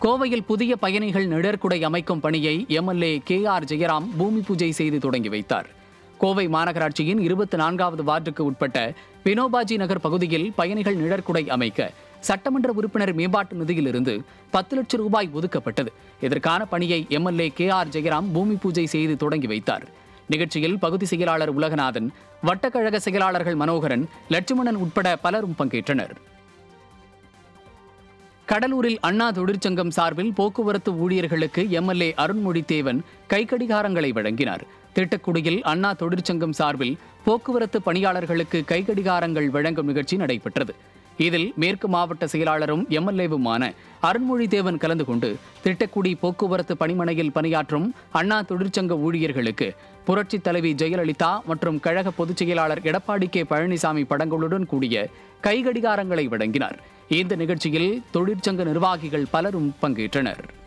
கோவையில் புதிய பயணிகள் நிழற்குடை அமைக்கும் பணியை எம்எல்ஏ கே ஆர் ஜெயராம் பூமி பூஜை செய்து தொடங்கி வைத்தார் கோவை மாநகராட்சியின் இருபத்தி நான்காவது வார்டுக்கு உட்பட்ட வினோபாஜி நகர் பகுதியில் பயணிகள் நிழற்குடை அமைக்க சட்டமன்ற உறுப்பினர் மேம்பாட்டு நிதியிலிருந்து பத்து லட்சம் ரூபாய் ஒதுக்கப்பட்டது இதற்கான பணியை எம்எல்ஏ கே ஆர் ஜெயராம் பூமி பூஜை செய்து தொடங்கி வைத்தார் நிகழ்ச்சியில் பகுதி செயலாளர் உலகநாதன் வட்டக்கழக செயலாளர்கள் மனோகரன் லட்சுமணன் உட்பட பலரும் பங்கேற்றனர் கடலூரில் அண்ணா தொழிற்சங்கம் சார்பில் போக்குவரத்து ஊழியர்களுக்கு எம்எல்ஏ அருண்மொழி தேவன் கைக்கடிகாரங்களை வழங்கினார் திட்டக்குடியில் அண்ணா தொழிற்சங்கம் சார்பில் போக்குவரத்து பணியாளர்களுக்கு கைக்கடிகாரங்கள் வழங்கும் நிகழ்ச்சி நடைபெற்றது இதில் மேற்கு மாவட்ட செயலாளரும் எம்எல்ஏவுமான அருண்மொழி தேவன் கலந்து கொண்டு திட்டக்குடி போக்குவரத்து பணிமனையில் பணியாற்றும் அண்ணா தொழிற்சங்க ஊழியர்களுக்கு புரட்சித் தலைவி ஜெயலலிதா மற்றும் கழக பொதுச் செயலாளர் எடப்பாடி கே பழனிசாமி படங்களுடன் கூடிய கைகடிகாரங்களை வழங்கினார் இந்த நிகழ்ச்சியில் தொழிற்சங்க நிர்வாகிகள் பலரும் பங்கேற்றனர்